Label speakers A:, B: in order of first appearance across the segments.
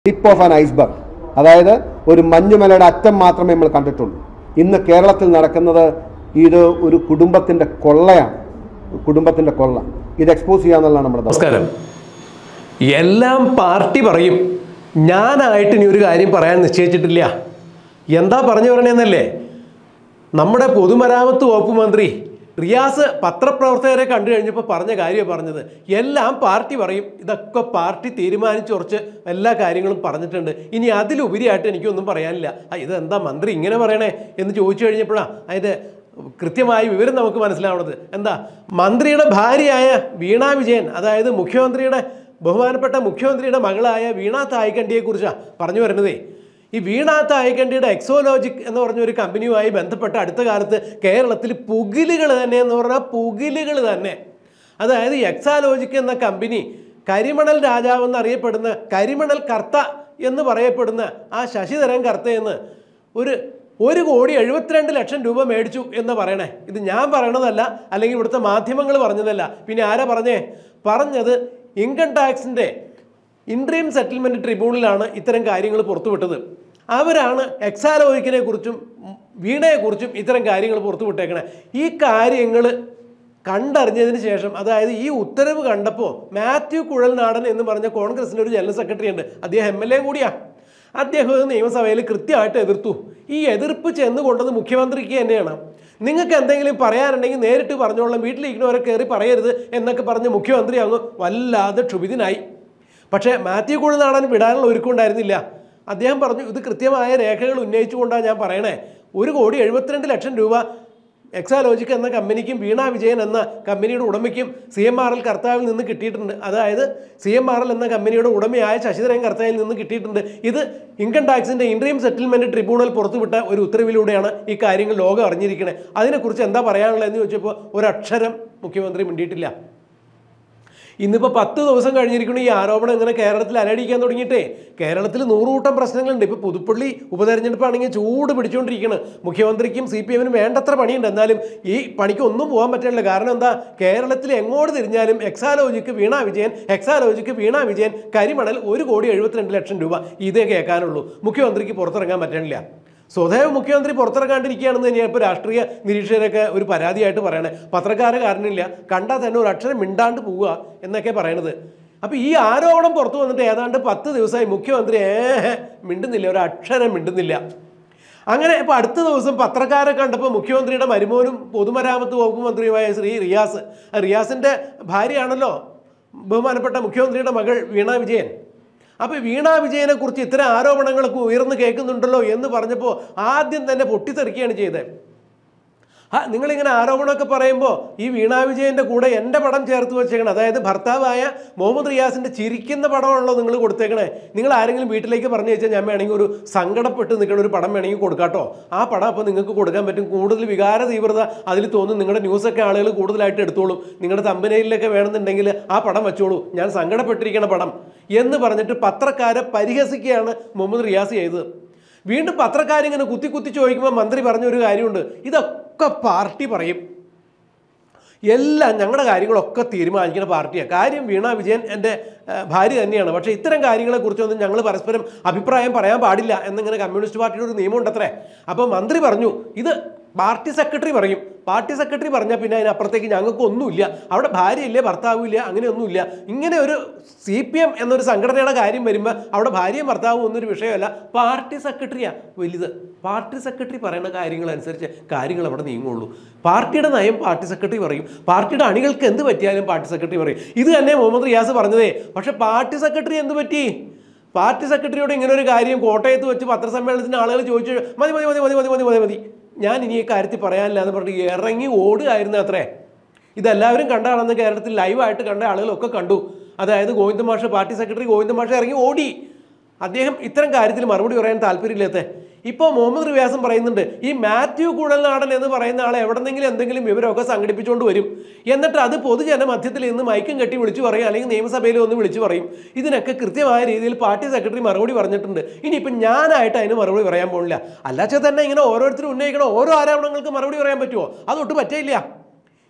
A: Tip of an iceberg അതായത് ഒരു മഞ്ഞുമലയുടെ അറ്റം മാത്രമേ നമ്മൾ കണ്ടിട്ടുള്ളൂ ഇന്ന് കേരളത്തിൽ നടക്കുന്നത് ഇത് ഒരു കുടുംബത്തിന്റെ കൊള്ളയാണ് കുടുംബത്തിന്റെ കൊള്ള ഇത് എക്സ്പോസ് ചെയ്യാന്നുള്ളതാണ് നമ്മുടെ ദൗത്യം.
B: നമസ്കാരം എല്ലാം പാർട്ടി പറയും ഞാനായിട്ട് ഇനി ഒരു കാര്യം പറയാൻ നിശ്ചയിച്ചിട്ടില്ല എന്താ പറഞ്ഞു പറയണേന്നല്ലേ നമ്മുടെ പൊതുമരാമത്ത് വകുപ്പ് മന്ത്രി റിയാസ് പത്രപ്രവർത്തകരെ കണ്ടു കഴിഞ്ഞപ്പോൾ പറഞ്ഞ കാര്യം പറഞ്ഞത് എല്ലാം പാർട്ടി പറയും ഇതൊക്കെ പാർട്ടി തീരുമാനിച്ചുറച്ച് എല്ലാ കാര്യങ്ങളും പറഞ്ഞിട്ടുണ്ട് ഇനി അതിലുപരിയായിട്ട് എനിക്കൊന്നും പറയാനില്ല ആ ഇതെന്താ മന്ത്രി ഇങ്ങനെ പറയണേ എന്ന് ചോദിച്ചു കഴിഞ്ഞപ്പോഴാണ് അതിൻ്റെ കൃത്യമായ വിവരം നമുക്ക് മനസ്സിലാവുന്നത് എന്താ മന്ത്രിയുടെ ഭാര്യയായ വീണ വിജയൻ അതായത് മുഖ്യമന്ത്രിയുടെ ബഹുമാനപ്പെട്ട മുഖ്യമന്ത്രിയുടെ മകളായ വീണ തായ്ക്കണ്ടിയെക്കുറിച്ചാണ് പറഞ്ഞു വരുന്നതേ ഈ വീണ തായ്ക്കണ്ടിയുടെ എക്സോലോജിക് എന്ന് പറഞ്ഞ ഒരു കമ്പനിയുമായി ബന്ധപ്പെട്ട അടുത്ത കാലത്ത് കേരളത്തിൽ പുകിലുകൾ തന്നെ എന്ന് പറഞ്ഞാൽ പുകിലുകൾ തന്നെ അതായത് എക്സാലോജിക് എന്ന കമ്പനി കരിമണൽ രാജാവ് എന്നറിയപ്പെടുന്ന കരിമണൽ കർത്ത എന്ന് പറയപ്പെടുന്ന ആ ശശിധരൻ കർത്തയെന്ന് ഒരു ഒരു കോടി എഴുപത്തിരണ്ട് ലക്ഷം രൂപ മേടിച്ചു എന്ന് പറയണേ ഇത് ഞാൻ പറയണതല്ല അല്ലെങ്കിൽ ഇവിടുത്തെ മാധ്യമങ്ങൾ പറഞ്ഞതല്ല പിന്നെ ആരാ പറഞ്ഞേ പറഞ്ഞത് ഇൻകം ടാക്സിൻ്റെ ഇൻട്രീം സെറ്റിൽമെൻറ്റ് ട്രിബ്യൂണലാണ് ഇത്തരം കാര്യങ്ങൾ പുറത്തുവിട്ടത് അവരാണ് എക്സാലോയിക്കിനെ കുറിച്ചും വീണയെക്കുറിച്ചും ഇത്തരം കാര്യങ്ങൾ പുറത്തുവിട്ടേക്കണേ ഈ കാര്യങ്ങൾ കണ്ടറിഞ്ഞതിന് ശേഷം അതായത് ഈ ഉത്തരവ് കണ്ടപ്പോൾ മാത്യു കുഴൽനാടൻ എന്ന് പറഞ്ഞ കോൺഗ്രസിൻ്റെ ഒരു ജനറൽ സെക്രട്ടറി ഉണ്ട് അദ്ദേഹം എം എൽ എ കൂടിയാണ് അദ്ദേഹം ഇത് നിയമസഭയിൽ കൃത്യമായിട്ട് എതിർത്തു ഈ എതിർപ്പ് ചെന്ന് കൊണ്ടത് മുഖ്യമന്ത്രിക്ക് തന്നെയാണ് നിങ്ങൾക്ക് എന്തെങ്കിലും പറയാനുണ്ടെങ്കിൽ നേരിട്ട് പറഞ്ഞോളാം വീട്ടിലിരിക്കുന്നവരെ കയറി പറയരുത് എന്നൊക്കെ പറഞ്ഞ് മുഖ്യമന്ത്രി അങ്ങ് വല്ലാതെ ക്ഷുഭിതനായി പക്ഷേ മാത്യു കുഴൽനാടൻ വിടാനുള്ള ഒരുക്കമുണ്ടായിരുന്നില്ല അദ്ദേഹം പറഞ്ഞു ഇത് കൃത്യമായ രേഖകൾ ഉന്നയിച്ചുകൊണ്ടാണ് ഞാൻ പറയണേ ഒരു കോടി എഴുപത്തിരണ്ട് ലക്ഷം രൂപ എക്സാലോജിക് എന്ന കമ്പനിക്കും വീണ വിജയൻ എന്ന കമ്പനിയുടെ ഉടമയ്ക്കും സി എം ആർ എൽ കർത്താവിൽ നിന്ന് കിട്ടിയിട്ടുണ്ട് അതായത് സി എം ആർ എൽ എന്ന കമ്പനിയുടെ ഉടമയായ ശശിധരൻ കർത്താവിൽ നിന്ന് കിട്ടിയിട്ടുണ്ട് ഇത് ഇൻകം ടാക്സിന്റെ ഇൻട്രീം സെറ്റിൽമെന്റ് ട്രിബ്യൂണൽ പുറത്തുവിട്ട ഒരു ഉത്തരവിലൂടെയാണ് ഈ കാര്യങ്ങൾ ലോകം അറിഞ്ഞിരിക്കുന്നത് അതിനെക്കുറിച്ച് എന്താ പറയാനുള്ളതെന്ന് ചോദിച്ചപ്പോൾ ഒരക്ഷരം മുഖ്യമന്ത്രി മിണ്ടിയിട്ടില്ല ഇന്നിപ്പോൾ പത്ത് ദിവസം കഴിഞ്ഞിരിക്കുന്ന ഈ ആരോപണം ഇങ്ങനെ കേരളത്തിൽ അലടിക്കാൻ തുടങ്ങിയിട്ടേ കേരളത്തിൽ നൂറുകൂട്ടം പ്രശ്നങ്ങളുണ്ട് ഇപ്പോൾ പുതുപ്പള്ളി ഉപതെരഞ്ഞെടുപ്പാണെങ്കിൽ ചൂട് പിടിച്ചുകൊണ്ടിരിക്കുകയാണ് മുഖ്യമന്ത്രിക്കും സി പി എമ്മിനും വേണ്ടത്ര പണിയുണ്ട് എന്നാലും ഈ പണിക്ക് ഒന്നും പോകാൻ പറ്റില്ല കാരണം എന്താ കേരളത്തിൽ എങ്ങോട്ട് തിരിഞ്ഞാലും എക്സാലോജിക്ക് വീണ വിജയൻ എക്സാലോജിക്ക് വീണ വിജയൻ കരിമണൽ ഒരു കോടി എഴുപത്തിരണ്ട് ലക്ഷം രൂപ ഇതേ കേൾക്കാനുള്ളൂ മുഖ്യമന്ത്രിക്ക് പുറത്തിറങ്ങാൻ പറ്റണില്ല സ്വതവ മുഖ്യമന്ത്രി പുറത്തിറങ്ങാണ്ടിരിക്കുകയാണെന്ന് തന്നെയാണ് ഇപ്പോൾ രാഷ്ട്രീയ നിരീക്ഷകരൊക്കെ ഒരു പരാതിയായിട്ട് പറയണേ പത്രക്കാരെ കാരണമില്ല കണ്ടാൽ തന്നെ ഒരു അക്ഷരം മിണ്ടാണ്ട് പോവുക എന്നൊക്കെ പറയണത് അപ്പോൾ ഈ ആരോപണം പുറത്തു വന്നിട്ട് ഏതാണ്ട് പത്ത് ദിവസമായി മുഖ്യമന്ത്രി ഏഹ് മിണ്ടുന്നില്ല ഒരു അക്ഷരം മിണ്ടുന്നില്ല അങ്ങനെ ഇപ്പോൾ അടുത്ത ദിവസം പത്രക്കാരെ കണ്ടപ്പോൾ മുഖ്യമന്ത്രിയുടെ മരുമോനും പൊതുമരാമത്ത് വകുപ്പ് മന്ത്രിയുമായ ശ്രീ റിയാസ് ആ റിയാസിൻ്റെ ഭാര്യയാണല്ലോ ബഹുമാനപ്പെട്ട മുഖ്യമന്ത്രിയുടെ മകൾ വീണ വിജയൻ അപ്പോൾ വീണ വിജയനെ കുറിച്ച് ഇത്തരം ആരോപണങ്ങളൊക്കെ ഉയർന്നു കേൾക്കുന്നുണ്ടല്ലോ എന്ന് പറഞ്ഞപ്പോൾ ആദ്യം തന്നെ പൊട്ടിത്തെറിക്കുകയാണ് ചെയ്തത് ആ നിങ്ങളിങ്ങനെ ആരോപണമൊക്കെ പറയുമ്പോൾ ഈ വീണ വിജയൻ്റെ കൂടെ എൻ്റെ പടം ചേർത്ത് വെച്ചേക്കണം അതായത് ഭർത്താവായ മുഹമ്മദ് റിയാസിൻ്റെ ചിരിക്കുന്ന പടമാണല്ലോ നിങ്ങൾ കൊടുത്തേക്കണേ നിങ്ങൾ ആരെങ്കിലും വീട്ടിലേക്ക് പറഞ്ഞു വെച്ചാൽ ഞാൻ വേണമെങ്കിൽ ഒരു സങ്കടപ്പെട്ട് നിൽക്കുന്ന ഒരു പടം വേണമെങ്കിൽ കൊടുക്കാട്ടോ ആ പടം അപ്പോൾ നിങ്ങൾക്ക് കൊടുക്കാൻ പറ്റും കൂടുതൽ വികാര തീവ്രത അതിൽ തോന്നും നിങ്ങളുടെ ന്യൂസൊക്കെ ആളുകൾ കൂടുതലായിട്ട് എടുത്തോളും നിങ്ങളുടെ തമ്പനയിലൊക്കെ വേണമെന്നുണ്ടെങ്കിൽ ആ പടം വെച്ചോളൂ ഞാൻ സങ്കടപ്പെട്ടിരിക്കണ പടം എന്ന് പറഞ്ഞിട്ട് പത്രക്കാരെ പരിഹസിക്കുകയാണ് മുഹമ്മദ് റിയാസ് ചെയ്തത് വീണ്ടും പത്രക്കാരിങ്ങനെ കുത്തി കുത്തി ചോദിക്കുമ്പോൾ മന്ത്രി പറഞ്ഞൊരു കാര്യമുണ്ട് ഇതൊക്കെ പാർട്ടി പറയും എല്ലാം ഞങ്ങളുടെ കാര്യങ്ങളൊക്കെ തീരുമാനിക്കുന്ന പാർട്ടിയാണ് കാര്യം വീണ വിജയൻ എൻ്റെ ഏഹ്, ഭാര്യ തന്നെയാണ് പക്ഷേ ഇത്തരം കാര്യങ്ങളെക്കുറിച്ചൊന്നും ഞങ്ങൾ പരസ്പരം അഭിപ്രായം പറയാൻ പാടില്ല എന്നിങ്ങനെ കമ്മ്യൂണിസ്റ്റ് പാർട്ടിയുടെ ഒരു നിയമം ഉണ്ടത്രേ അപ്പോൾ മന്ത്രി പറഞ്ഞു ഇത് പാർട്ടി സെക്രട്ടറി പറയും പാർട്ടി സെക്രട്ടറി പറഞ്ഞാൽ പിന്നെ അതിനപ്പുറത്തേക്ക് ഞങ്ങൾക്ക് ഒന്നുമില്ല അവിടെ ഭാര്യയില്ല ഭർത്താവും ഇല്ല അങ്ങനെയൊന്നുമില്ല ഇങ്ങനെ ഒരു സി പി എം എന്നൊരു സംഘടനയുടെ കാര്യം വരുമ്പോൾ അവിടെ ഭാര്യയും ഭർത്താവും ഒന്നൊരു വിഷയമല്ല പാർട്ടി സെക്രട്ടറിയാണ് വലുത് പാർട്ടി സെക്രട്ടറി പറയുന്ന കാര്യങ്ങളനുസരിച്ച് കാര്യങ്ങൾ അവിടെ നീങ്ങുള്ളൂ പാർട്ടിയുടെ നയം പാർട്ടി സെക്രട്ടറി പറയും പാർട്ടിയുടെ അണികൾക്ക് എന്ത് പറ്റിയാലും പാർട്ടി സെക്രട്ടറി പറയും ഇത് തന്നെ മുഹമ്മദ് റിയാസ് പറഞ്ഞതേ പക്ഷേ പാർട്ടി സെക്രട്ടറി എന്ത് പറ്റി പാർട്ടി സെക്രട്ടറിയോട് ഇങ്ങനെ ഒരു കാര്യം കോട്ടയത്ത് വെച്ച് പത്രസമ്മേളനത്തിന് ആളുകൾ ചോദിച്ചു മതി മതി മതി മതി മതി മതി മതി മതി ഞാൻ ഇനി ഈ കാര്യത്തിൽ പറയാനില്ല എന്ന് പറഞ്ഞിട്ട് ഇറങ്ങി ഓടുകയായിരുന്നു അത്രേ ഇതെല്ലാവരും കണ്ട ആളെന്ന് കേരളത്തിൽ ലൈവായിട്ട് കണ്ട ആളുകളൊക്കെ കണ്ടു അതായത് ഗോവിന്ദ മാഷ് പാർട്ടി സെക്രട്ടറി ഗോവിന്ദ മാഷ് ഇറങ്ങി ഓടി അദ്ദേഹം ഇത്തരം കാര്യത്തിൽ മറുപടി പറയാൻ താല്പര്യമില്ലാത്ത ഇപ്പോൾ മുഹമ്മദ് റിയാസം പറയുന്നുണ്ട് ഈ മാത്യു കുഴൽനാടൻ എന്ന് പറയുന്ന ആളെ എവിടെന്നെങ്കിലും എന്തെങ്കിലും വിവരമൊക്കെ സംഘടിപ്പിച്ചുകൊണ്ട് വരും എന്നിട്ട് അത് പൊതുജന മധ്യത്തിൽ നിന്ന് മൈക്കും കെട്ടി വിളിച്ചു പറയും അല്ലെങ്കിൽ നിയമസഭയിൽ ഒന്ന് വിളിച്ചു പറയും ഇതിനൊക്കെ കൃത്യമായ രീതിയിൽ പാർട്ടി സെക്രട്ടറി മറുപടി പറഞ്ഞിട്ടുണ്ട് ഇനിയിപ്പം ഞാനായിട്ട് അതിന് മറുപടി പറയാൻ പോകുന്നില്ല അല്ലാച്ച തന്നെ ഇങ്ങനെ ഓരോരുത്തരും ഉന്നയിക്കണ ഓരോ ആരോപണങ്ങൾക്ക് മറുപടി പറയാൻ പറ്റുമോ അതൊട്ട് പറ്റില്ല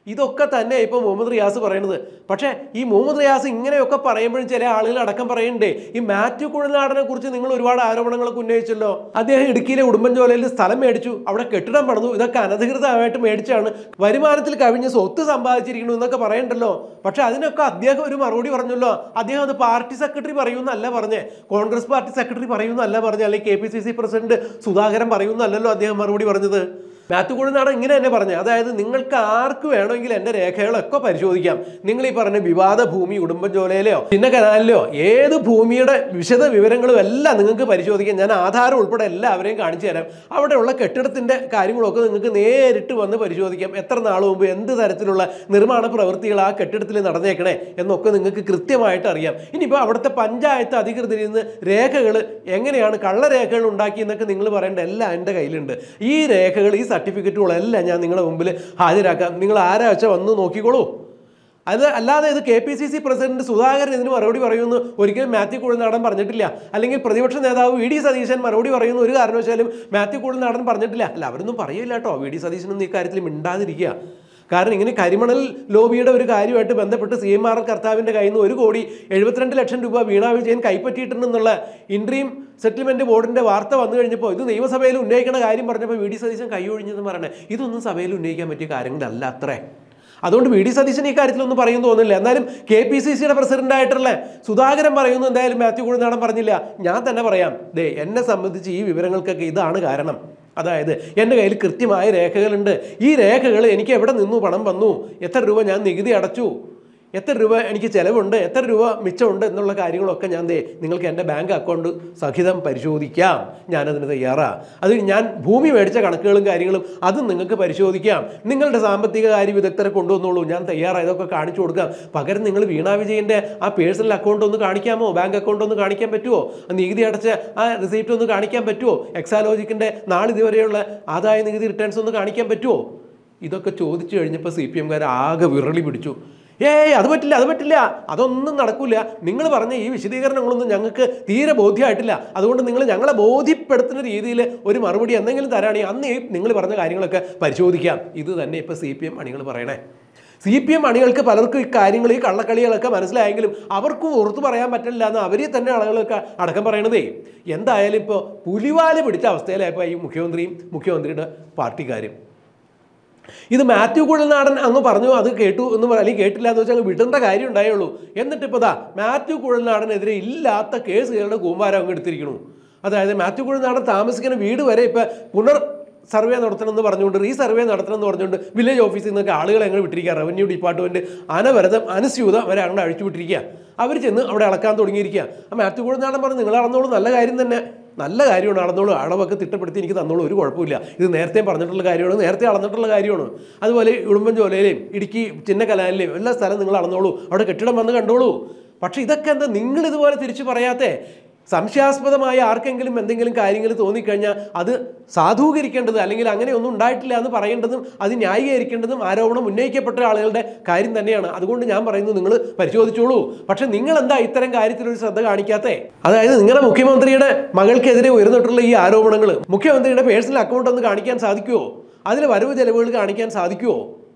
B: ഇതൊക്കെ തന്നെ ഇപ്പോൾ മുഹമ്മദ് റിയാസ് പറയുന്നത് പക്ഷേ ഈ മുഹമ്മദ് റിയാസ് ഇങ്ങനെയൊക്കെ പറയുമ്പോഴും ചില ആളുകൾ അടക്കം പറയുന്നുണ്ട് ഈ മാത്യു കുഴൽനാടനെ കുറിച്ച് നിങ്ങൾ ഒരുപാട് ആരോപണങ്ങളൊക്കെ ഉന്നയിച്ചല്ലോ അദ്ദേഹം ഇടുക്കിയിലെ ഉടുമ്പൻചോലയിൽ സ്ഥലം മേടിച്ചു അവിടെ കെട്ടിടം പണിതു ഇതൊക്കെ അനധികൃതമായിട്ട് മേടിച്ചാണ് വരുമാനത്തിൽ കവിഞ്ഞ് സ്വത്ത് സമ്പാദിച്ചിരിക്കുന്നു എന്നൊക്കെ പറയണ്ടല്ലോ പക്ഷെ അതിനൊക്കെ അദ്ദേഹം ഒരു മറുപടി പറഞ്ഞല്ലോ അദ്ദേഹം അത് പാർട്ടി സെക്രട്ടറി പറയുമെന്നല്ല പറഞ്ഞേ കോൺഗ്രസ് പാർട്ടി സെക്രട്ടറി പറയുമെന്നല്ല പറഞ്ഞത് അല്ലെങ്കിൽ K P C C president Sudhakaran പറയുമെന്നല്ലല്ലോ അദ്ദേഹം മറുപടി പറഞ്ഞത് മാത്യു കുഴനാടൻ ഇങ്ങനെ തന്നെ പറഞ്ഞു അതായത് നിങ്ങൾക്ക് ആർക്ക് വേണമെങ്കിൽ എൻ്റെ രേഖകളൊക്കെ പരിശോധിക്കാം നിങ്ങൾ ഈ പറഞ്ഞ വിവാദ ഭൂമി ഉടുമ്പൻചോലയിലെയോ ചിന്ന കനാലിലോ ഏത് ഭൂമിയുടെ വിശദ വിവരങ്ങളും എല്ലാം നിങ്ങൾക്ക് പരിശോധിക്കാം ഞാൻ ആധാരം ഉൾപ്പെടെ എല്ലാവരെയും കാണിച്ചു തരാം അവിടെയുള്ള കെട്ടിടത്തിൻ്റെ കാര്യങ്ങളൊക്കെ നിങ്ങൾക്ക് നേരിട്ട് വന്ന് പരിശോധിക്കാം എത്ര നാൾ മുമ്പ് എന്ത് തരത്തിലുള്ള നിർമ്മാണ പ്രവൃത്തികൾ ആ കെട്ടിടത്തിൽ നടന്നേക്കണേ എന്നൊക്കെ നിങ്ങൾക്ക് കൃത്യമായിട്ട് അറിയാം ഇനിയിപ്പോൾ അവിടുത്തെ പഞ്ചായത്ത് അധികൃതരിൽ നിന്ന് രേഖകൾ എങ്ങനെയാണ് കള്ളരേഖകൾ ഉണ്ടാക്കിയെന്നൊക്കെ നിങ്ങൾ പറയേണ്ട എല്ലാം എൻ്റെ കയ്യിലുണ്ട് ഈ രേഖകൾ ഈ സർട്ടിഫിക്കറ്റുകളെല്ലാം ഞാൻ നിങ്ങളുടെ മുമ്പിൽ ഹാജരാക്കാം നിങ്ങൾ ആരാ വെച്ചാൽ വന്ന് നോക്കിക്കോളൂ അത് അല്ലാതെ ഇത് K P C C president Sudhakaran ഇതിന് മറുപടി പറയുമെന്ന് ഒരിക്കലും മാത്യു കുഴൽനാടൻ പറഞ്ഞിട്ടില്ല അല്ലെങ്കിൽ പ്രതിപക്ഷ നേതാവ് വി ഡി സതീശൻ മറുപടി പറയുന്ന ഒരു കാരണവശാലും മാത്യു കുഴൽനാടൻ പറഞ്ഞിട്ടില്ല അല്ല അവരൊന്നും പറയില്ല കേട്ടോ വി ഡി സതീശനൊന്നും ഈ കാര്യത്തിൽ മിണ്ടാതിരിക്കുക കാരണം ഇങ്ങനെ കരിമണൽ ലോബിയുടെ ഒരു കാര്യമായിട്ട് ബന്ധപ്പെട്ട് സി എം ആർ കർത്താവിൻ്റെ കയ്യിൽ നിന്ന് ഒരു കോടി എഴുപത്തിരണ്ട് ലക്ഷം രൂപ വീണാ വിജയൻ കൈപ്പറ്റിയിട്ടുണ്ടെന്നുള്ള ഇൻട്രീം സെറ്റിൽമെന്റ് ബോർഡിന്റെ വാർത്ത വന്നു കഴിഞ്ഞപ്പോൾ ഇത് നിയമസഭയിൽ ഉന്നയിക്കുന്ന കാര്യം പറഞ്ഞപ്പോൾ വി ഡി സതീശൻ കൈ ഒഴിഞ്ഞെന്ന് പറയണേ ഇതൊന്നും സഭയിൽ ഉന്നയിക്കാൻ പറ്റിയ കാര്യങ്ങളല്ല അത്രേ അതുകൊണ്ട് വി ഡി സതീശൻ ഈ കാര്യത്തിലൊന്നും പറയുമെന്ന് തോന്നുന്നില്ല എന്നാലും കെ പി സി സിയുടെ പ്രസിഡന്റ് ആയിട്ടുള്ള സുധാകരൻ പറയുന്നു എന്തായാലും മാത്യു കുഴനാടൻ പറഞ്ഞില്ല ഞാൻ തന്നെ പറയാം ദേ എന്നെ സംബന്ധിച്ച് ഈ വിവരങ്ങൾക്കൊക്കെ ഇതാണ് കാരണം അതായത് എൻ്റെ കയ്യിൽ കൃത്യമായ രേഖകളുണ്ട് ഈ രേഖകൾ എനിക്ക് എവിടെ നിന്നു പണം വന്നു എത്ര രൂപ ഞാൻ നികുതി അടച്ചു എത്ര രൂപ എനിക്ക് ചിലവുണ്ട് എത്ര രൂപ മിച്ചമുണ്ട് എന്നുള്ള കാര്യങ്ങളൊക്കെ ഞാൻ ദേ നിങ്ങൾക്ക് എൻ്റെ ബാങ്ക് അക്കൗണ്ട് സഹിതം പരിശോധിക്കാം ഞാനതിന് തയ്യാറാ അത് ഞാൻ ഭൂമി മേടിച്ച കണക്കുകളും കാര്യങ്ങളും അതും നിങ്ങൾക്ക് പരിശോധിക്കാം നിങ്ങളുടെ സാമ്പത്തിക കാര്യ വിദഗ്ധരെ കൊണ്ടുവന്നോളൂ ഞാൻ തയ്യാറാണ് ഇതൊക്കെ കാണിച്ചു കൊടുക്കാം പകരം നിങ്ങൾ വീണാ വിജയൻ്റെ ആ പേഴ്സണൽ അക്കൗണ്ട് ഒന്ന് കാണിക്കാമോ ബാങ്ക് അക്കൗണ്ട് ഒന്ന് കാണിക്കാൻ പറ്റുമോ ആ നികുതി അടച്ച ആ റിസീപ്റ്റ് ഒന്ന് കാണിക്കാൻ പറ്റുമോ എക്സാലോജിക്കിൻ്റെ നാളിതുവരെയുള്ള ആദായ നികുതി റിട്ടേൺസ് ഒന്ന് കാണിക്കാൻ പറ്റുമോ ഇതൊക്കെ ചോദിച്ചു കഴിഞ്ഞപ്പോൾ സി പി എംകാർ ആകെ വിറളി പിടിച്ചു ഏയ് അത് പറ്റില്ല അത് പറ്റില്ല അതൊന്നും നടക്കില്ല നിങ്ങൾ പറഞ്ഞ ഈ വിശദീകരണങ്ങളൊന്നും ഞങ്ങൾക്ക് തീരെ ബോധ്യമായിട്ടില്ല അതുകൊണ്ട് നിങ്ങൾ ഞങ്ങളെ ബോധ്യപ്പെടുത്തുന്ന രീതിയിൽ ഒരു മറുപടി എന്തെങ്കിലും തരാണെങ്കിൽ അന്ന് ഈ നിങ്ങൾ പറഞ്ഞ കാര്യങ്ങളൊക്കെ പരിശോധിക്കാം ഇത് തന്നെ ഇപ്പോൾ സി പി എം അണികൾ പറയണേ സി പി എം അണികൾക്ക് പലർക്കും ഈ കാര്യങ്ങൾ ഈ കള്ളക്കളികളൊക്കെ മനസ്സിലായെങ്കിലും അവർക്കും ഓർത്തു പറയാൻ പറ്റില്ല എന്ന് അവരെ തന്നെ ആളുകളൊക്കെ അടക്കം പറയണതേ എന്തായാലും ഇപ്പോൾ പുലിവാല് പിടിച്ച അവസ്ഥയിലായപ്പോൾ ഈ മുഖ്യമന്ത്രിയും മുഖ്യമന്ത്രിയുടെ പാർട്ടിക്കാരും ഇത് മാത്യു കുഴൽനാടൻ അങ്ങ് പറഞ്ഞു അത് കേട്ടു എന്ന് പറ- അല്ലെങ്കിൽ കേട്ടില്ല എന്ന് വെച്ചാൽ അങ്ങ് വിടേണ്ട കാര്യം ഉണ്ടായുള്ളൂ എന്നിട്ട് ഇപ്പോൾ ദാ മാത്യു കുഴൽനാടനെതിരെ ഇല്ലാത്ത കേസുകളുടെ കൂമ്പാരം അങ്ങ് എടുത്തിരിക്കണു അതായത് മാത്യു കുഴൽനാടൻ താമസിക്കുന്ന വീട് വരെ ഇപ്പം പുനർ സർവേ നടത്തണം എന്ന് പറഞ്ഞുകൊണ്ട് റീ സർവേ നടത്തണം എന്ന് പറഞ്ഞുകൊണ്ട് വില്ലേജ് ഓഫീസിൽ നിന്നൊക്കെ ആളുകളെ അങ്ങ് വിട്ടിരിക്കുക റവന്യൂ ഡിപ്പാർട്ട്മെൻറ്റ് അനവരതം അനസ്യൂതം അവരെ അങ്ങോട്ട് അഴിച്ചു വിട്ടിരിക്കുക അവർ ചെന്ന് അവിടെ അളക്കാൻ തുടങ്ങിയിരിക്കുക ആ മാത്യു കുഴൽനാടൻ പറഞ്ഞു നിങ്ങൾ അളന്നോളൂ നല്ല കാര്യം തന്നെ നല്ല കാര്യമാണ് അളന്നോളൂ അളവൊക്കെ തിട്ടപ്പെടുത്തി എനിക്ക് തന്നോളൂ ഒരു കുഴപ്പമില്ല ഇത് നേരത്തെ പറഞ്ഞിട്ടുള്ള കാര്യമാണ് നേരത്തെ അളന്നിട്ടുള്ള കാര്യമാണ് അതുപോലെ ഉടുമ്പൻചോലയിലെയും ഇടുക്കി ചിന്നക്കലാലിലെയും എല്ലാ സ്ഥലം നിങ്ങൾ അളന്നോളൂ അവിടെ കെട്ടിടം വന്ന് കണ്ടോളൂ പക്ഷേ ഇതൊക്കെ എന്താ നിങ്ങൾ ഇതുപോലെ തിരിച്ചു പറയാത്തേ സംശയാസ്പദമായ ആർക്കെങ്കിലും എന്തെങ്കിലും കാര്യങ്ങൾ തോന്നിക്കഴിഞ്ഞാൽ അത് സാധൂകരിക്കേണ്ടത് അല്ലെങ്കിൽ അങ്ങനെ ഒന്നും ഉണ്ടായിട്ടില്ല എന്ന് പറയേണ്ടതും അത് ന്യായീകരിക്കേണ്ടതും ആരോപണം ഉന്നയിക്കപ്പെട്ട ആളുകളുടെ കാര്യം തന്നെയാണ് അതുകൊണ്ട് ഞാൻ പറയുന്നു നിങ്ങൾ പരിശോധിച്ചോളൂ പക്ഷെ നിങ്ങൾ എന്താ ഇത്തരം കാര്യത്തിൽ ഒരു ശ്രദ്ധ കാണിക്കാത്തേ അതായത് നിങ്ങളുടെ മുഖ്യമന്ത്രിയുടെ മകൾക്കെതിരെ ഉയർന്നിട്ടുള്ള ഈ ആരോപണങ്ങൾ മുഖ്യമന്ത്രിയുടെ പേഴ്സണൽ അക്കൗണ്ട് ഒന്ന് കാണിക്കാൻ സാധിക്കുമോ അതിലെ വരവ് ചെലവുകൾ കാണിക്കാൻ സാധിക്കുമോ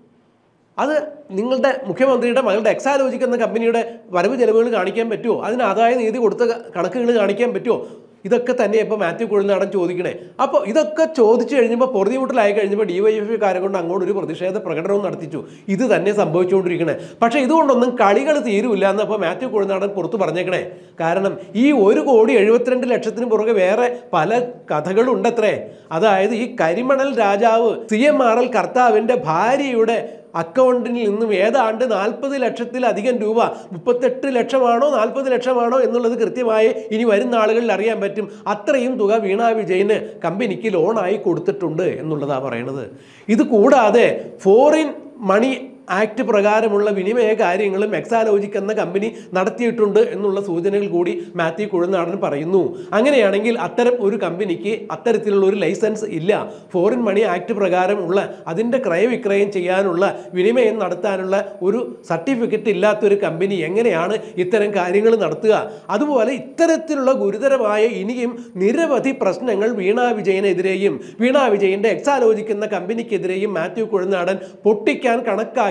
B: അത് നിങ്ങളുടെ മുഖ്യമന്ത്രിയുടെ മകളുടെ എക്സാലോജിക് എന്ന കമ്പനിയുടെ വരവ് ചെലവുകൾ കാണിക്കാൻ പറ്റുമോ അതിന് ആദായ നികുതി കൊടുത്ത ക- കണക്കുകൾ കാണിക്കാൻ പറ്റുമോ ഇതൊക്കെ തന്നെ ഇപ്പോൾ മാത്യു കുഴൽനാടൻ ചോദിക്കണേ അപ്പോൾ ഇതൊക്കെ ചോദിച്ചു കഴിഞ്ഞപ്പോൾ പൊറുതിമുട്ടലായി കഴിഞ്ഞപ്പോൾ ഡി വൈ എഫ് കാരെ കൊണ്ട് അങ്ങോട്ട് ഒരു പ്രതിഷേധ പ്രകടനവും നടത്തിച്ചു ഇത് തന്നെ സംഭവിച്ചുകൊണ്ടിരിക്കണേ പക്ഷേ ഇതുകൊണ്ടൊന്നും കളികൾ തീരുമില്ല എന്നപ്പോൾ മാത്യു കുഴൽനാടൻ പുറത്ത് പറഞ്ഞേക്കണേ കാരണം ഈ ഒരു കോടി എഴുപത്തിരണ്ട് ലക്ഷത്തിന് പുറകെ വേറെ പല കഥകളുണ്ടത്രേ അതായത് ഈ കരിമണൽ രാജാവ് സി എം ആർ എൽ കർത്താവിൻ്റെ ഭാര്യയുടെ അക്കൗണ്ടിൽ നിന്നും ഏതാണ്ട് നാൽപ്പത് ലക്ഷത്തിലധികം രൂപ മുപ്പത്തെട്ട് ലക്ഷമാണോ നാൽപ്പത് ലക്ഷമാണോ എന്നുള്ളത് കൃത്യമായി ഇനി വരുന്ന ആളുകളിൽ അറിയാൻ പറ്റും അത്രയും തുക വീണാ വിജയന് കമ്പനിക്ക് ലോണായി കൊടുത്തിട്ടുണ്ട് എന്നുള്ളതാണ് പറയണത് ഇത് കൂടാതെ ഫോറിൻ മണി ആക്ട് പ്രകാരമുള്ള വിനിമയ കാര്യങ്ങളും എക്സാലോജിക് എന്ന കമ്പനി നടത്തിയിട്ടുണ്ട് എന്നുള്ള സൂചനകൾ കൂടി മാത്യു കുഴനാടൻ പറയുന്നു അങ്ങനെയാണെങ്കിൽ അത്തരം ഒരു കമ്പനിക്ക് അത്തരത്തിലുള്ള ഒരു ലൈസൻസ് ഇല്ല ഫോറിൻ മണി ആക്ട് പ്രകാരം ഉള്ള അതിൻ്റെ ക്രയവിക്രയം ചെയ്യാനുള്ള വിനിമയം നടത്താനുള്ള ഒരു സർട്ടിഫിക്കറ്റ് ഇല്ലാത്തൊരു കമ്പനി എങ്ങനെയാണ് ഇത്തരം കാര്യങ്ങൾ നടത്തുക അതുപോലെ ഇത്തരത്തിലുള്ള ഗുരുതരമായ ഇനിയും നിരവധി പ്രശ്നങ്ങൾ വീണാ വിജയനെതിരെയും വീണാ വിജയന്റെ എക്സാലോജിക് എന്ന കമ്പനിക്കെതിരെയും മാത്യു കുഴനാടൻ പൊട്ടിക്കാൻ കണക്കാക്കി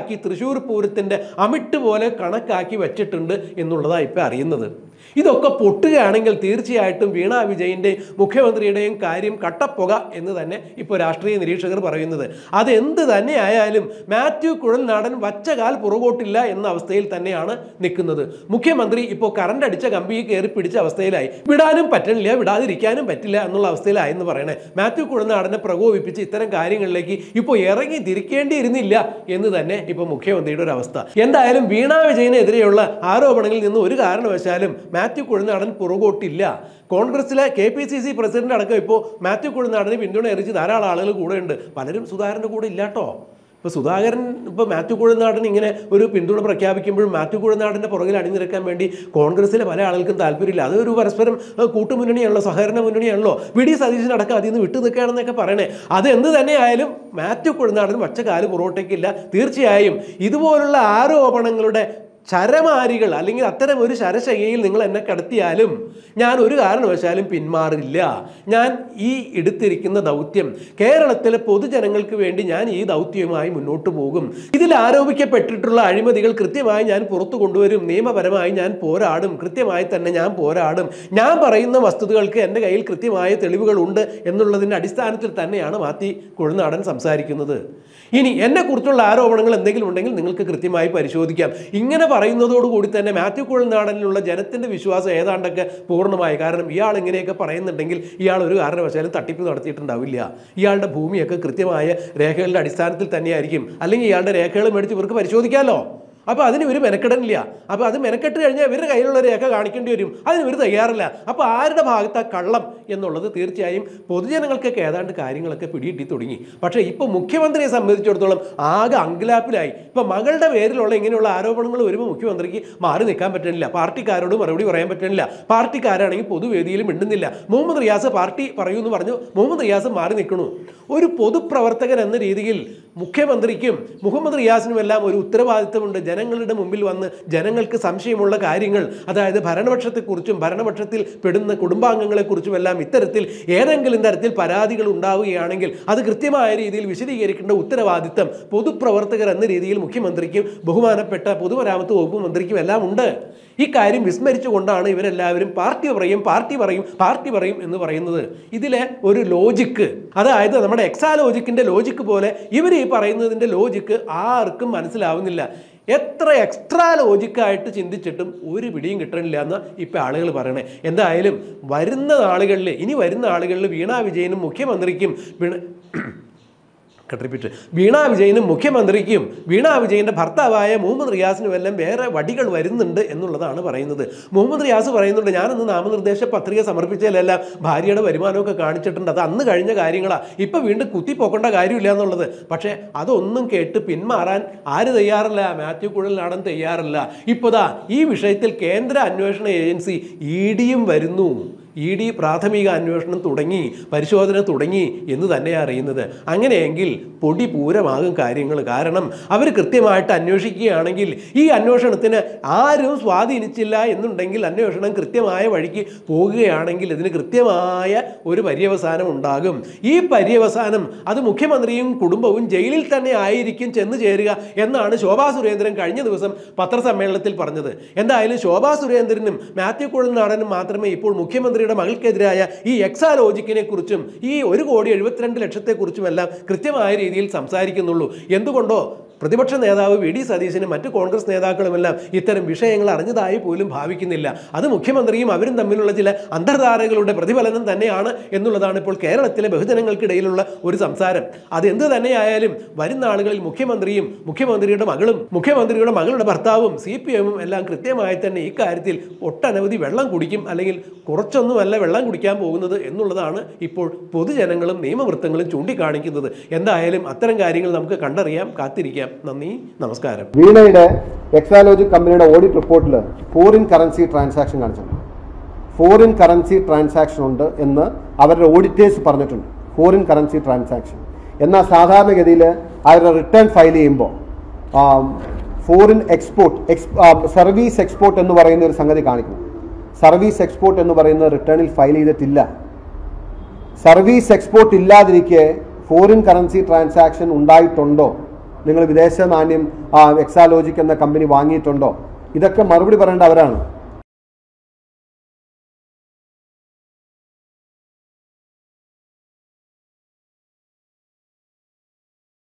B: കണക്കാക്കി തൃശ്ശൂർ പൂരത്തിൻ്റെ അമിട്ട് പോലെ കണക്കാക്കി വെച്ചിട്ടുണ്ട് എന്നുള്ളതാണ് ഇപ്പം അറിയുന്നത് ഇതൊക്കെ പൊട്ടുകയാണെങ്കിൽ തീർച്ചയായിട്ടും വീണ വിജയൻ്റെയും മുഖ്യമന്ത്രിയുടെയും കാര്യം കട്ടപ്പുക എന്ന് തന്നെ ഇപ്പോൾ രാഷ്ട്രീയ നിരീക്ഷകർ പറയുന്നത് അതെന്ത് തന്നെ ആയാലും മാത്യു കുഴൽനാടൻ വച്ചകാൽ പുറകോട്ടില്ല എന്ന അവസ്ഥയിൽ തന്നെയാണ് നിൽക്കുന്നത് മുഖ്യമന്ത്രി ഇപ്പോൾ കറണ്ട് അടിച്ച കമ്പി കയറി പിടിച്ച അവസ്ഥയിലായി വിടാനും പറ്റില്ല വിടാതിരിക്കാനും പറ്റില്ല എന്നുള്ള അവസ്ഥയിലായെന്ന് പറയണേ മാത്യു കുഴൽനാടനെ പ്രകോപിപ്പിച്ച് ഇത്തരം കാര്യങ്ങളിലേക്ക് ഇപ്പോൾ ഇറങ്ങി തിരിക്കേണ്ടിയിരുന്നില്ല എന്ന് തന്നെ ഇപ്പോൾ മുഖ്യമന്ത്രിയുടെ ഒരു അവസ്ഥ എന്തായാലും വീണ വിജയനെതിരെയുള്ള ആരോപണങ്ങളിൽ നിന്ന് ഒരു കാരണവശാലും മാത്യു കുഴൽനാടൻ പുറകോട്ടില്ല കോൺഗ്രസിലെ K P C C president അടക്കം ഇപ്പോൾ മാത്യു കുഴൽനാടന് പിന്തുണ അറിയിച്ച് ധാരാളം ആളുകൾ കൂടെയുണ്ട് പലരും സുധാകരൻ്റെ കൂടെ ഇല്ലാട്ടോ ഇപ്പോൾ സുധാകരൻ ഇപ്പോൾ മാത്യു കുഴൽനാടൻ ഇങ്ങനെ ഒരു പിന്തുണ പ്രഖ്യാപിക്കുമ്പോഴും മാത്യു കുഴൽനാടിൻ്റെ പുറകിൽ അണിനിരക്കാൻ വേണ്ടി കോൺഗ്രസിലെ പല ആളുകൾക്കും താല്പര്യമില്ല അതൊരു പരസ്പരം ഏഹ്, കൂട്ടുമുന്നണിയാണല്ലോ സഹകരണ മുന്നണിയാണല്ലോ വി ഡി സതീശനടക്കം അതിൽ നിന്ന് വിട്ടു നിൽക്കുകയാണെന്നൊക്കെ പറയണേ അത് എന്ത് തന്നെയായാലും മാത്യു കുഴൽനാടൻ വച്ച കാല് പുറകോട്ടേക്കില്ല തീർച്ചയായും ഇതുപോലുള്ള ആരോപണങ്ങളുടെ ചരമാരികൾ അല്ലെങ്കിൽ അത്തരം ഒരു ശരശയ്യയിൽ നിങ്ങൾ എന്നെ കടത്തിയാലും ഞാൻ ഒരു കാരണവശാലും പിന്മാറില്ല ഞാൻ ഈ എടുത്തിരിക്കുന്ന ദൗത്യം കേരളത്തിലെ പൊതുജനങ്ങൾക്ക് വേണ്ടി ഞാൻ ഈ ദൗത്യവുമായി മുന്നോട്ട് പോകും ഇതിൽ ആരോപിക്കപ്പെട്ടിട്ടുള്ള അഴിമതികൾ കൃത്യമായി ഞാൻ പുറത്തു കൊണ്ടുവരും നിയമപരമായി ഞാൻ പോരാടും കൃത്യമായി തന്നെ ഞാൻ പോരാടും ഞാൻ പറയുന്ന വസ്തുതകൾക്ക് എൻ്റെ കയ്യിൽ കൃത്യമായ തെളിവുകളുണ്ട് എന്നുള്ളതിൻ്റെ അടിസ്ഥാനത്തിൽ തന്നെയാണ് മാത്തി കുഴനാടൻ സംസാരിക്കുന്നത് ഇനി എന്നെക്കുറിച്ചുള്ള ആരോപണങ്ങൾ എന്തെങ്കിലും ഉണ്ടെങ്കിൽ നിങ്ങൾക്ക് കൃത്യമായി പരിശോധിക്കാം ഇങ്ങനെ പറയുന്നതോടുകൂടി തന്നെ മാത്യു കുഴൽനാടനിലുള്ള ജനത്തിൻ്റെ വിശ്വാസം ഏതാണ്ടൊക്കെ പൂർണ്ണമായി കാരണം ഇയാൾ ഇങ്ങനെയൊക്കെ പറയുന്നുണ്ടെങ്കിൽ ഇയാൾ ഒരു കാരണവശാലും തട്ടിപ്പ് നടത്തിയിട്ടുണ്ടാവില്ല ഇയാളുടെ ഭൂമിയൊക്കെ കൃത്യമായ രേഖകളുടെ അടിസ്ഥാനത്തിൽ തന്നെയായിരിക്കും അല്ലെങ്കിൽ ഇയാളുടെ രേഖകൾ മേടിച്ച് ഇവർക്ക് പരിശോധിക്കാമല്ലോ അപ്പോൾ അതിന് ഇവർ മെനക്കെടണില്ല അപ്പോൾ അത് മെനക്കെട്ട് കഴിഞ്ഞാൽ ഇവരുടെ കയ്യിലുള്ള രേഖ കാണിക്കേണ്ടി വരും അതിന് ഇവർ തയ്യാറില്ല അപ്പോൾ ആരുടെ ഭാഗത്താ കള്ളം എന്നുള്ളത് തീർച്ചയായും പൊതുജനങ്ങൾക്കൊക്കെ ഏതാണ്ട് കാര്യങ്ങളൊക്കെ പിടികിട്ടി തുടങ്ങി പക്ഷേ ഇപ്പോൾ മുഖ്യമന്ത്രിയെ സംബന്ധിച്ചിടത്തോളം ആകെ അങ്കലാപ്പിലായി ഇപ്പോൾ മകളുടെ പേരിലുള്ള ഇങ്ങനെയുള്ള ആരോപണങ്ങൾ വരുമ്പോൾ മുഖ്യമന്ത്രിക്ക് മാറി നിൽക്കാൻ പറ്റണില്ല പാർട്ടിക്കാരോട് മറുപടി പറയാൻ പറ്റണില്ല പാർട്ടിക്കാരാണെങ്കിൽ പൊതുവേദിയിൽ മിണ്ടുന്നില്ല മുഹമ്മദ് റിയാസ് പാർട്ടി പറയൂ എന്ന് പറഞ്ഞു മുഹമ്മദ് റിയാസ് മാറി നിൽക്കണു ഒരു പൊതുപ്രവർത്തകൻ എന്ന രീതിയിൽ മുഖ്യമന്ത്രിക്കും മുഹമ്മദ് റിയാസിനുമെല്ലാം ഒരു ഉത്തരവാദിത്തമുണ്ട് ജനങ്ങളുടെ മുമ്പിൽ വന്ന് ജനങ്ങൾക്ക് സംശയമുള്ള കാര്യങ്ങൾ അതായത് ഭരണപക്ഷത്തെക്കുറിച്ചും ഭരണപക്ഷത്തിൽ പെടുന്ന കുടുംബാംഗങ്ങളെക്കുറിച്ചുമെല്ലാം ഇത്തരത്തിൽ ഏതെങ്കിലും തരത്തിൽ പരാതികൾ ഉണ്ടാവുകയാണെങ്കിൽ അത് കൃത്യമായ രീതിയിൽ വിശദീകരിക്കേണ്ട ഉത്തരവാദിത്തം പൊതുപ്രവർത്തകർ എന്ന രീതിയിൽ മുഖ്യമന്ത്രിക്കും ബഹുമാനപ്പെട്ട പൊതുമരാമത്ത് വകുപ്പ് മന്ത്രിക്കും എല്ലാം ഉണ്ട് ഈ കാര്യം വിസ്മരിച്ചുകൊണ്ടാണ് ഇവരെല്ലാവരും പാർട്ടി പറയും പാർട്ടി പറയും പാർട്ടി പറയും എന്ന് പറയുന്നത് ഇതിലെ ഒരു ലോജിക്ക് അതായത് നമ്മുടെ എക്സാ ലോജിക്കിന്റെ ലോജിക്ക് പോലെ ഇവർ ഈ പറയുന്നതിന്റെ ലോജിക്ക് ആർക്കും മനസ്സിലാവുന്നില്ല എത്ര എക്സ്ട്രാ ലോജിക്കായിട്ട് ചിന്തിച്ചിട്ടും ഒരു പിടിയും കിട്ടണില്ല എന്ന് ഇപ്പം ആളുകൾ പറയണേ എന്തായാലും വരുന്ന നാളുകളിൽ ഇനി വരുന്ന ആളുകളിൽ വീണ വിജയനും മുഖ്യമന്ത്രിക്കും വീണ കട്ടിപ്പിട്ട് വീണ വിജയനും മുഖ്യമന്ത്രിക്കും വീണ വിജയന്റെ ഭർത്താവായ മുഹമ്മദ് റിയാസിനും എല്ലാം വേറെ വടികൾ വരുന്നുണ്ട് എന്നുള്ളതാണ് പറയുന്നത് മുഹമ്മദ് റിയാസ് പറയുന്നുണ്ട് ഞാനന്ന് നാമനിർദ്ദേശ പത്രിക സമർപ്പിച്ചതിലെല്ലാം ഭാര്യയുടെ വരുമാനമൊക്കെ കാണിച്ചിട്ടുണ്ട് അത് അന്ന് കഴിഞ്ഞ കാര്യങ്ങളാണ് ഇപ്പം വീണ്ടും കുത്തിപ്പോക്കേണ്ട കാര്യമില്ല എന്നുള്ളത് പക്ഷേ അതൊന്നും കേട്ട് പിന്മാറാൻ ആര് തയ്യാറല്ല മാത്യു കുഴലിനാടൻ തയ്യാറല്ല ഇപ്പോതാ ഈ വിഷയത്തിൽ കേന്ദ്ര അന്വേഷണ ഏജൻസി ഇ ഡിയും വരുന്നു ഇ ഡി പ്രാഥമിക അന്വേഷണം തുടങ്ങി പരിശോധന തുടങ്ങി എന്ന് തന്നെയാണ് അറിയുന്നത് അങ്ങനെയെങ്കിൽ പൊടി പൂരമാകും കാര്യങ്ങൾ കാരണം അവർ കൃത്യമായിട്ട് അന്വേഷിക്കുകയാണെങ്കിൽ ഈ അന്വേഷണത്തിന് ആരും സ്വാധീനിച്ചില്ല എന്നുണ്ടെങ്കിൽ അന്വേഷണം കൃത്യമായ വഴിക്ക് പോകുകയാണെങ്കിൽ ഇതിന് കൃത്യമായ ഒരു പര്യവസാനം ഉണ്ടാകും ഈ പര്യവസാനം അത് മുഖ്യമന്ത്രിയും കുടുംബവും ജയിലിൽ തന്നെ ആയിരിക്കും ചെന്ന് ചേരുക എന്നാണ് ശോഭാ സുരേന്ദ്രൻ കഴിഞ്ഞ ദിവസം പത്രസമ്മേളനത്തിൽ പറഞ്ഞത് എന്തായാലും ശോഭാ സുരേന്ദ്രനും മാത്യു കുഴൽനാടനും മാത്രമേ ഇപ്പോൾ മുഖ്യമന്ത്രിയുടെ മകൾക്കെതിരായ ഈ എക്സാലോജിക്കിനെ കുറിച്ചും ഈ ഒരു കോടി എഴുപത്തിരണ്ട് ലക്ഷത്തെക്കുറിച്ചുമെല്ലാം കൃത്യമായ രീതിയിൽ സംസാരിക്കുന്നുള്ളൂ എന്തുകൊണ്ടോ പ്രതിപക്ഷ നേതാവ് വി ഡി സതീശനും മറ്റ് കോൺഗ്രസ് നേതാക്കളുമെല്ലാം ഇത്തരം വിഷയങ്ങൾ അറിഞ്ഞതായി പോലും ഭാവിക്കുന്നില്ല അത് മുഖ്യമന്ത്രിയും അവരും തമ്മിലുള്ള ചില അന്തർധാരകളുടെ പ്രതിഫലനം തന്നെയാണ് എന്നുള്ളതാണ് ഇപ്പോൾ കേരളത്തിലെ ബഹുജനങ്ങൾക്കിടയിലുള്ള ഒരു സംസാരം അത് എന്ത് തന്നെയായാലും വരുന്ന ആളുകളിൽ മുഖ്യമന്ത്രിയും മുഖ്യമന്ത്രിയുടെ മകളും മുഖ്യമന്ത്രിയുടെ മകളുടെ ഭർത്താവും സി പി എമ്മും എല്ലാം കൃത്യമായി തന്നെ ഇക്കാര്യത്തിൽ ഒട്ടനവധി വെള്ളം കുടിക്കും അല്ലെങ്കിൽ കുറച്ചൊന്നുമല്ല വെള്ളം കുടിക്കാൻ പോകുന്നത് എന്നുള്ളതാണ് ഇപ്പോൾ പൊതുജനങ്ങളും നിയമവൃത്തങ്ങളും ചൂണ്ടിക്കാണിക്കുന്നത് എന്തായാലും അത്തരം കാര്യങ്ങൾ നമുക്ക് കണ്ടറിയാം കാത്തിരിക്കാം നന്ദി നമസ്കാരം
A: വീണയുടെ എക്സാലോജി കമ്പനിയുടെ ഓഡിറ്റ് റിപ്പോർട്ടിൽ ഫോറിൻ കറൻസി ട്രാൻസാക്ഷൻ കാണിച്ചിട്ടുണ്ട് ഫോറിൻ കറൻസി ട്രാൻസാക്ഷൻ ഉണ്ട് എന്ന് അവരുടെ ഓഡിറ്റേഴ്സ് പറഞ്ഞിട്ടുണ്ട് ഫോറിൻ കറൻസി ട്രാൻസാക്ഷൻ എന്നാൽ സാധാരണഗതിയിൽ അവരുടെ റിട്ടേൺ ഫയൽ ചെയ്യുമ്പോൾ ഫോറിൻ എക്സ്പോർട്ട് എക്സ് സർവീസ് എക്സ്പോർട്ട് എന്ന് പറയുന്ന ഒരു സംഗതി കാണിക്കണം സർവീസ് എക്സ്പോർട്ട് എന്ന് പറയുന്ന റിട്ടേണിൽ ഫയൽ ചെയ്തിട്ടില്ല സർവീസ് എക്സ്പോർട്ട് ഇല്ലാതിരിക്കെ ഫോറിൻ കറൻസി ട്രാൻസാക്ഷൻ ഉണ്ടായിട്ടുണ്ടോ നിങ്ങൾ വിദേശ നാണ്യം ആ എക്സാലോജിക് എന്ന കമ്പനി വാങ്ങിയിട്ടുണ്ടോ ഇതൊക്കെ മറുപടി പറയേണ്ട അവരാണ്